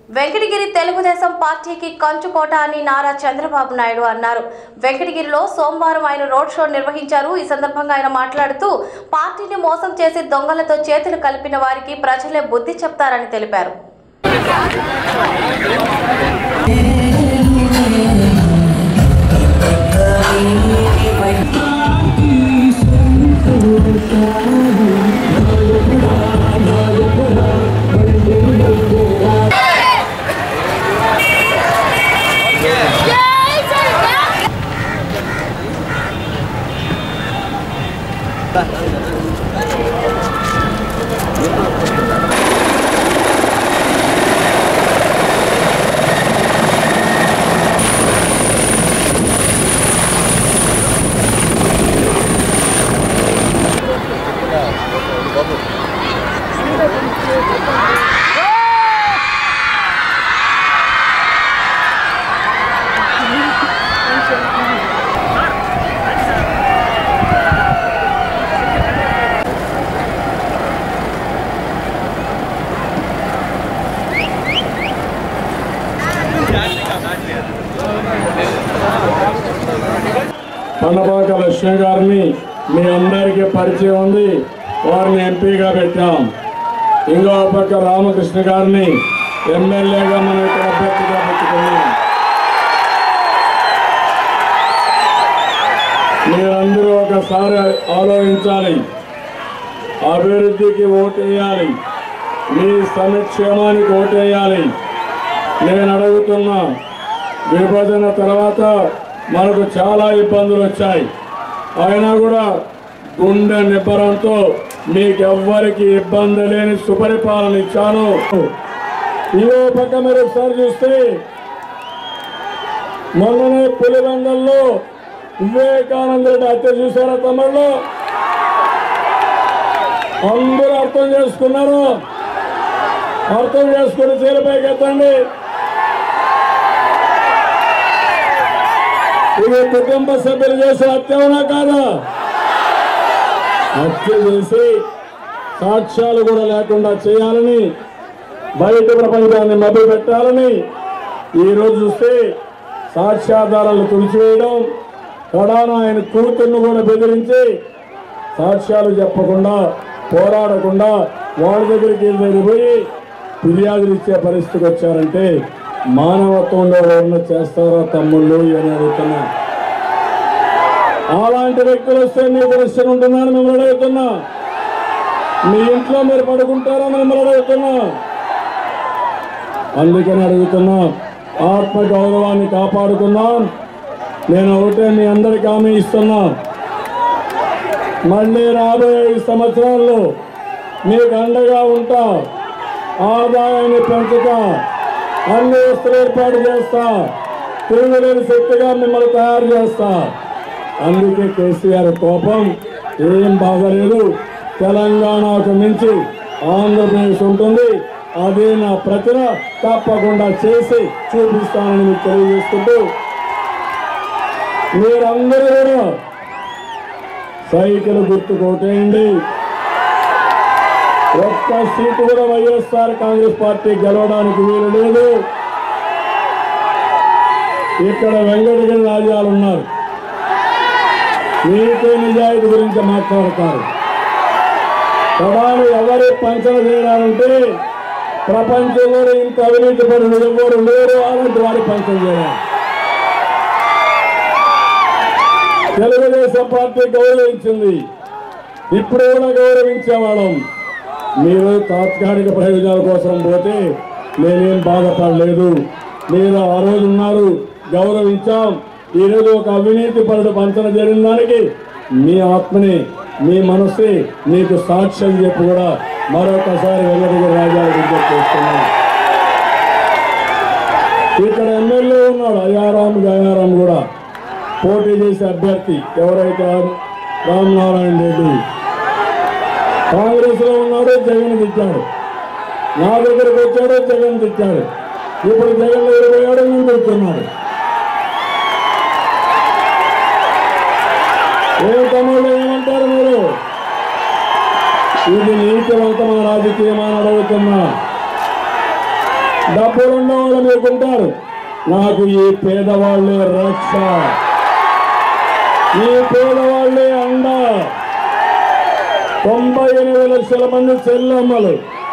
వెంకటగిరి తెలుగుదేశం పార్టీకి కంచుకోట అని నారా చంద్రబాబు నాయుడు అన్నారు వెంకటగిరిలో సోమవారం ఆయన రోడ్ షో నిర్వహించారు ఈ సందర్భంగా ఆయన మాట్లాడుతూ పార్టీని మోసం చేసి దొంగలతో చేతులు కలిపిన వారికి ప్రజలే బుద్ధి చెప్తారని తెలిపారు పన్నపాక లక్ష్మి గారిని మీ అందరికీ పరిచయం ఉంది వారిని ఎంపీగా పెట్టాం ఇంకో పక్క రామకృష్ణ గారిని ఎమ్మెల్యేగా మనం ఇక్కడ అభ్యర్థిగా పెట్టుకున్నాం మీరందరూ ఒకసారి ఆలోచించాలి అభివృద్ధికి ఓటేయాలి మీ సంక్షేమానికి ఓటేయాలి నేను అడుగుతున్నా విభజన తర్వాత మనకు చాలా ఇబ్బందులు వచ్చాయి అయినా కూడా గుండె నిబ్బరంతో మీకెవ్వరికి ఇబ్బంది లేని సుపరిపాలన ఇచ్చాను ఇదో పక్క మీరు ఒకసారి చూస్తే మొన్ననే పులివెందల్లో వివేకానంద రెడ్డి హత్య చూసారా తమిళలో అందరూ అర్థం చేసుకున్నారు అర్థం చేసుకుని చీలపైకి ఎత్తండి ఇది కుటుంబ సభ్యులు చేసే హత్య అవునా కాదా హత్య చేసి సాక్ష్యాలు కూడా లేకుండా చేయాలని బయట ప్రపంచాన్ని మభ్య పెట్టాలని ఈరోజు చూస్తే సాక్ష్యాధారాలు తుడిచివేయడం కడాన ఆయన కూతుర్ను కూడా బెదిరించి సాక్ష్యాలు చెప్పకుండా పోరాడకుండా వాళ్ళ దగ్గరికి వెళ్ళిపోయి ఫిర్యాదులు ఇచ్చే పరిస్థితికి వచ్చారంటే మానవత్వంలో ఎవరన్నా చేస్తారా తమ్ముళ్ళు అని అడుగుతున్నా అలాంటి వ్యక్తులు వస్తే మీకు రక్షణ ఉంటుందని మిమ్మల్ని అడుగుతున్నా మీ ఇంట్లో మీరు పడుకుంటారని మిమ్మల్ని అడుగుతున్నా అందుకని అడుగుతున్నా ఆత్మ గౌరవాన్ని కాపాడుకుందాం నేను ఒకటే మీ అందరికి హామీ ఇస్తున్నా మళ్ళీ రాబోయే ఈ సంవత్సరాల్లో మీకు అండగా ఉంటా ఆదాయాన్ని పెంచుతా అన్ని వస్తువులు ఏర్పాటు చేస్తా తిరుగులేని శక్తిగా మిమ్మల్ని తయారు చేస్తా అందుకే కేసీఆర్ కోపం ఏం బాగలేదు తెలంగాణకు మించి ఆంధ్రప్రదేశ్ ఉంటుంది అదే నా ప్రతిన తప్పకుండా చేసి చూపిస్తానని మీకు తెలియజేసుకుంటూ మీరందరూ కూడా సైకిల్ గుర్తు కొట్టేయండి ఒక్క సీటు కూడా వైఎస్ఆర్ కాంగ్రెస్ పార్టీ గెలవడానికి వీలు లేదు ఇక్కడ వెంకటగిరి రాజాలు ఉన్నారు నీతి నిజాయితీ గురించి మాట్లాడతారు ప్రధాని ఎవరి పంచన చేయాలంటే ప్రపంచంలో ఇంత అవినీతి పరులు ఎవరు లేరు అలాంటి వారి పంచన చేయాలి తెలుగుదేశం పార్టీ గౌరవించింది ఇప్పుడు కూడా గౌరవించేవాళ్ళం మీరు తాత్కాలిక ప్రయోజనాల కోసం పోతే నేనేం బాధపడలేదు మీరు ఆ రోజు ఉన్నారు గౌరవించాం ఈరోజు ఒక అవినీతి పరుడు పంచన జరిగిన దానికి మీ ఆత్మని మీ మనసే మీకు సాక్ష్యం చెప్పి కూడా మరొకసారి వెల్లడిగిరి రాజాలు విజ్ఞప్తి చేస్తున్నాను ఇక్కడ ఎమ్మెల్యే ఉన్నాడు అయారాం గయారాం కూడా పోటీ చేసే అభ్యర్థి ఎవరైతే రామనారాయణ రెడ్డి కాంగ్రెస్ లో ఉన్నాడు జగన్ తిట్టాడు నా దగ్గరకు వచ్చాడు జగన్ తిట్టాడు ఇప్పుడు జగన్ దగ్గర పోయాడు నేను తిడుతున్నాడు ఏ తమ్ముళ్ళు ఏమంటారు మీరు ఇది నీతివంతమైన రాజకీయమని అడుగుతున్నా డబ్బులు ఉన్నవాళ్ళు మీకుంటారు నాకు ఈ పేదవాళ్ళే రక్ష ఈ పేదవాళ్ళే అండ తొంభై ఎనిమిది లక్షల మంది చెల్లమ్మలు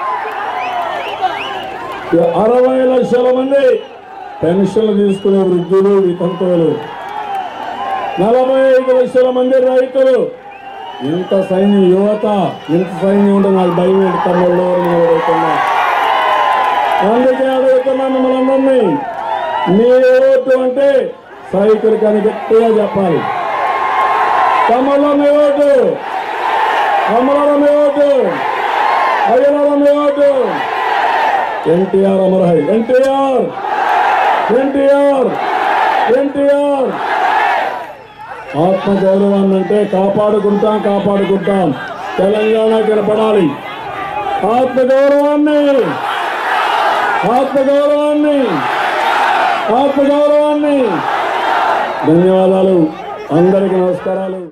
అరవై లక్షల మంది పెన్షన్లు తీసుకునే వృద్ధులు వితంతువులు నలభై ఐదు లక్షల మంది రైతులు ఇంత సైన్యం యువత ఇంత సైన్యం ఉంటే నాకు భయం ఏంటి తమ్ముళ్ళు అని నేను అడుగుతున్నా అందుకే అడుగుతున్నా మిమ్మల్ని అందరినీ మీ ఓటు అంటే సైకిల్ కానీ గట్టిగా చెప్పాలి తమ్ముళ్ళ మీ ఓటు తమ్ముళ్ళ మీ ఓటు అయ్యల మీ ఓటు ఎన్టీఆర్ అమరహై ఎన్టీఆర్ ఎన్టీఆర్ ఎన్టీఆర్ ఆత్మ గౌరవాన్ని అంటే కాపాడుకుంటాం కాపాడుకుంటాం తెలంగాణ కనపడాలి ఆత్మ గౌరవాన్ని ఆత్మ గౌరవాన్ని ఆత్మ గౌరవాన్ని ధన్యవాదాలు అందరికీ నమస్కారాలు